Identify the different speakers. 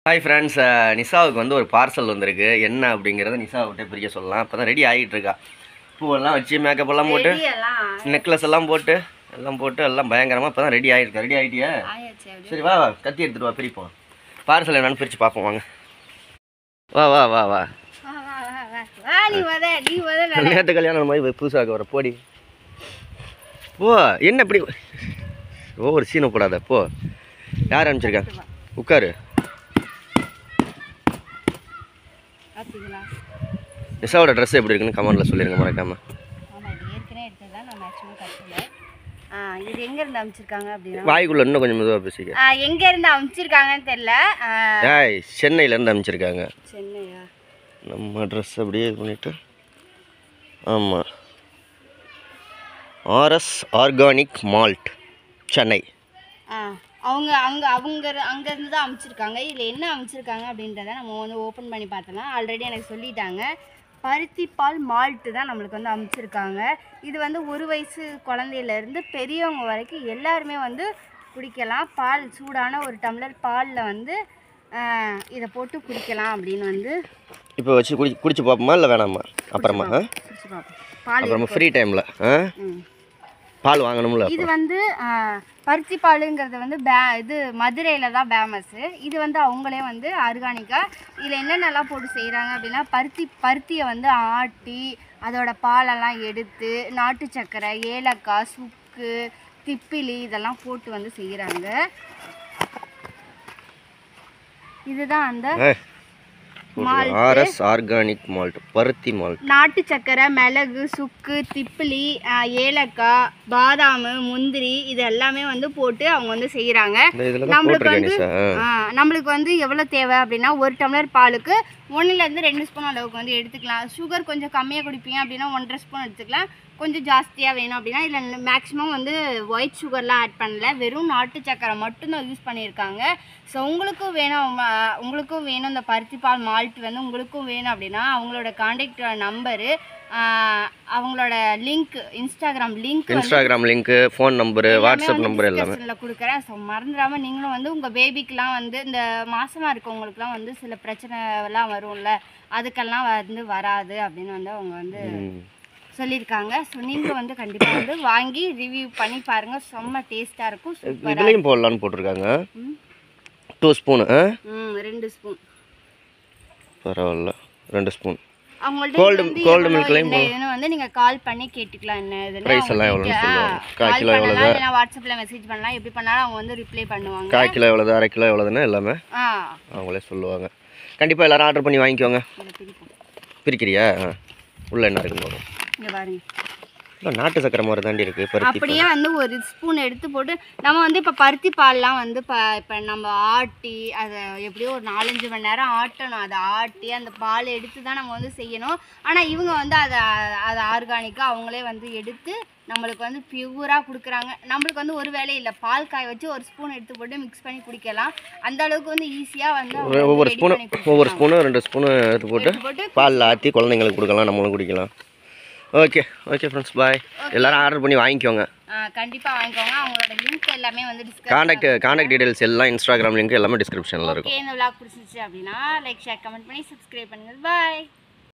Speaker 1: Hi friends நிசாவுக்கு வந்து ஒரு parcel வந்திருக்கு என்ன அப்படிங்கிறத நிசாவிட்ட பிரிக்க சொல்லலாம் இப்போ தான் ரெடி ஆகிட்டு இருக்கா பூவெல்லாம் வச்சு மேக்கப் எல்லாம் போட்டு
Speaker 2: ரெடி எல்லாம்
Speaker 1: நெக்லஸ் எல்லாம் போட்டு எல்லாம் போட்டு எல்லாம் பயங்கரமாக இப்போ தான் ரெடி ஆகிருக்கு ரெடி ஆகிட்டியா
Speaker 2: ஆயாச்சு அப்படி
Speaker 1: சரி வா வா கத்தி எடுத்துட்டு வா பிரிப்போம் பார்சல் என்னன்னு பிரித்து பார்ப்போம் வாங்க வா வா வா வா
Speaker 2: வா, வா, வா, வா. வா, நீ முத, நீ முத நட.
Speaker 1: நேற்று கல்யாணம் மாதிரி புதுசாக வர போடி ஓ என்ன இப்படி ஓ ஒரு சீனை போடாத போ யார் அனுப்பிச்சிருக்கா உட்காரு
Speaker 2: பாத்தீங்களா?
Speaker 1: நிசாவோட ட்ரெஸ் எப்படி இருக்குன்னு கமெண்ட்டில் சொல்லிடுங்க மறக்காம
Speaker 2: ஆமா, இது ஏற்கனவே எடுத்ததுதான், நான் maximum கட்டல. ஆ, இது எங்க இருந்து அனுப்பிச்சிருக்காங்க அப்படின்னா
Speaker 1: வாய்க்குள்ள இன்னும் கொஞ்சம் மெதுவாக பேசிக்க
Speaker 2: ஆ, எங்க இருந்து அனுப்பிச்சிருக்காங்கன்னு தெரியல ஆ,
Speaker 1: ஏய் சென்னையிலேருந்து அனுப்பிச்சிருக்காங்க
Speaker 2: சென்னையா
Speaker 1: நம்ம ட்ரெஸ் அப்படியே இது பண்ணிவிட்டு ஆமாம் ஆர்எஸ் ஆர்கானிக் மால்ட் சென்னை
Speaker 2: ஆ, அவங்க அங்க அவங்க அங்க இருந்து தான் அனுப்பிச்சிருக்காங்க இதுல என்ன அனுப்பிச்சிருக்காங்க அப்படின்றத நம்ம வந்து ஓபன் பண்ணி பார்த்தோம்னா ஆல்ரெடி எனக்கு சொல்லிட்டாங்க பருத்தி பால் மால்ட்டு தான் நம்மளுக்கு வந்து அனுப்பிச்சிருக்காங்க இது வந்து ஒரு வயசு குழந்தையில இருந்து பெரியவங்க வரைக்கும் எல்லாருமே வந்து குடிக்கலாம் பால் சூடான ஒரு டம்ளர் பாலில் வந்து ஆ, இதை போட்டு குடிக்கலாம் அப்படின்னு வந்து
Speaker 1: இப்போ வச்சு குடி குடிச்சு பார்ப்போமா இல்லை வேணாமா அப்புறமா ஆ?
Speaker 2: குடிச்சு பார்ப்போம் பால்
Speaker 1: அப்புறமா ஃப்ரீ டைமில் ஆ
Speaker 2: ம்.
Speaker 1: பால் வாங்கணும்ல
Speaker 2: இது வந்து ஆ, பருத்தி பாலுங்கிறது வந்து பே இது மதுரையில் தான் ஃபேமஸ்ஸு இது வந்து அவங்களே வந்து ஆர்கானிக்காக இதில் என்னென்னலாம் போட்டு செய்கிறாங்க அப்படின்னா பருத்தி பருத்தியை வந்து ஆட்டி அதோட பாலெல்லாம் எடுத்து நாட்டு சர்க்கரை ஏலக்காய் சுக்கு திப்பிலி இதெல்லாம் போட்டு வந்து செய்கிறாங்க இதுதான் அந்த மால்ட்டு.
Speaker 1: ஆர்எஸ் ஆர்கானிக் மால்ட் பருத்தி மால்ட்
Speaker 2: நாட்டு சக்கரை மிளகு சுக்கு திப்பிலி ஆஹ், ஏலக்காய் பாதாம் முந்திரி இது எல்லாமே வந்து போட்டு அவங்க வந்து செய்கிறாங்க
Speaker 1: இந்த இதில் தான்
Speaker 2: நம்மளுக்கு
Speaker 1: போட்டிருக்கேன்
Speaker 2: வந்து
Speaker 1: நிஷா
Speaker 2: ஆ, நம்மளுக்கு வந்து எவ்வளோ தேவை அப்படின்னா ஒரு டம்ளர் பாலுக்கு ஒன்றுலேருந்து ரெண்டு ஸ்பூன் அளவுக்கு வந்து எடுத்துக்கலாம் சுகர் கொஞ்சம் கம்மியாக குடிப்பீங்க அப்படின்னா ஒன்றரை ஸ்பூன் எடுத்துக்கலாம் கொஞ்சம் ஜாஸ்தியாக வேணும் அப்படின்னா இதில் மேக்ஸிமம் வந்து ஒயிட் சுகர்லாம் ஆட் பண்ணல வெறும் நாட்டு சக்கரை மட்டும்தான் யூஸ் பண்ணியிருக்காங்க ஸோ உங்களுக்கும் வேணும் ஆ, உங்களுக்கும் வேணும் இந்த பருத்தி பால் மால்ட் வந்து உங்களுக்கும் வேணும் அப்படின்னா அவங்களோட காண்டாக்ட் நம்பரு அவங்களோட லிங்க் இன்ஸ்டாகிராம் லிங்க் வந்து
Speaker 1: Instagram link phone number WhatsApp number எல்லாமே
Speaker 2: டிஸ்கிரிப்ஷனில் கொடுக்குறேன் ஸோ மறந்துடாம நீங்களும் வந்து உங்கள் பேபிக்கெலாம் வந்து இந்த மாசமா இருக்கவங்களுக்குலாம் வந்து சில பிரச்சனை எல்லாம் வரும்ல அதுக்கெல்லாம் வந்து வராது அப்படின்னு வந்து அவங்க வந்து
Speaker 1: ம்.
Speaker 2: சொல்லியிருக்காங்க ஸோ நீங்களும் வந்து கண்டிப்பாக வந்து வாங்கி ரிவ்யூ பண்ணி பாருங்க செம்ம டேஸ்ட்டாக இருக்கும் சூப்பராக
Speaker 1: இதுலேயும் போடலான்னு போட்டிருக்காங்க
Speaker 2: ம்.
Speaker 1: டூ ஸ்பூனு ஆ
Speaker 2: ம் ரெண்டு ஸ்பூன்
Speaker 1: பரவாயில்ல ரெண்டு ஸ்பூன்
Speaker 2: அவங்கள்ட்ட
Speaker 1: Cold-
Speaker 2: இது வந்து
Speaker 1: cold
Speaker 2: எவ்வளோ
Speaker 1: milkலயும்
Speaker 2: என்ன ஏதுன்னு வந்து நீங்கள் கால் பண்ணி கேட்டுக்கலாம் என்ன இதுன்னு
Speaker 1: Price
Speaker 2: அவங்க
Speaker 1: எல்லாம் எவ்வளோன்னு
Speaker 2: கேட்டு-
Speaker 1: சொல்லுவாங்க.
Speaker 2: ஆ,
Speaker 1: கால்
Speaker 2: கால்
Speaker 1: கிலோ எவ்வளவு?
Speaker 2: பண்ணலாம் இல்லைனா வாட்ஸ்அப்பில் மெசேஜ் பண்ணலாம் எப்படி பண்ணாலும் அவங்க வந்து ரிப்ளை பண்ணுவாங்க
Speaker 1: கால் கிலோ எவ்வளோது அரை கிலோ எவ்வளோதுன்னு எல்லாமே
Speaker 2: ஆ
Speaker 1: அவங்களே சொல்லுவாங்க கண்டிப்பாக எல்லாரும் ஆர்டர் பண்ணி வாங்கிக்கோங்க
Speaker 2: இதை பிரிப்போம்
Speaker 1: பிரிக்கிறியா ஆ உள்ள என்ன இருக்குன்னு போதும்
Speaker 2: இங்க பாருங்க
Speaker 1: இல்லை நாட்டு சக்கரை மாதிரி தாண்டி இருக்குது பருத்தி
Speaker 2: அப்படியே வந்து ஒரு ஸ்பூன் எடுத்து போட்டு நம்ம வந்து இப்போ பருத்தி பால்லாம் வந்து இப்போ இப்போ நம்ம ஆட்டி அதை எப்படியோ ஒரு நாலஞ்சு மணி நேரம் ஆட்டணும் அதை ஆட்டி அந்த பால் எடுத்து தான் நம்ம வந்து செய்யணும் ஆனால் இவங்க வந்து அதை அதை ஆர்கானிக்காக அவங்களே வந்து எடுத்து நம்மளுக்கு வந்து பியூராக கொடுக்குறாங்க நம்மளுக்கு வந்து ஒரு வேலை இல்லை பால் காய வச்சு ஒரு ஸ்பூன் எடுத்து போட்டு மிக்ஸ் பண்ணி குடிக்கலாம் அந்த அளவுக்கு வந்து ஈஸியாக வந்து அவங்க வந்து
Speaker 1: ஒவ்வொரு
Speaker 2: ready
Speaker 1: ஸ்பூனு
Speaker 2: பண்ணி
Speaker 1: ஒவ்வொரு
Speaker 2: கொடுக்குறாங்க.
Speaker 1: ஸ்பூனு ரெண்டு ஸ்பூனு எடுத்து போட்டு
Speaker 2: எடுத்து போட்டு
Speaker 1: பாலில் ஆற்றி குழந்தைங்களுக்கு கொடுக்கலாம் நம்மளும் குடிக்கலாம் ஓகே ஓகே ஃப்ரெண்ட்ஸ் பாய் எல்லாரும் ஆர்டர் பண்ணி வாங்கிக்கோங்க
Speaker 2: கண்டிப்பாக வாங்கிக்கோங்க அவங்களோட லிங்க் எல்லாமே வந்து டிஸ்கஸ்
Speaker 1: காண்டாக்ட் காண்டாக்ட் டீடைல்ஸ் எல்லாம் இன்ஸ்டாகிராம் லிங்க் எல்லாமே டிஸ்கிரிப்ஷனில் இருக்கும்
Speaker 2: ஓகே இந்த விளாக் பிடிச்சிருச்சு அப்படின்னா லைக் ஷேர் கமெண்ட் பண்ணி சப்ஸ்கிரைப் பண்ணுங்கள் பாய்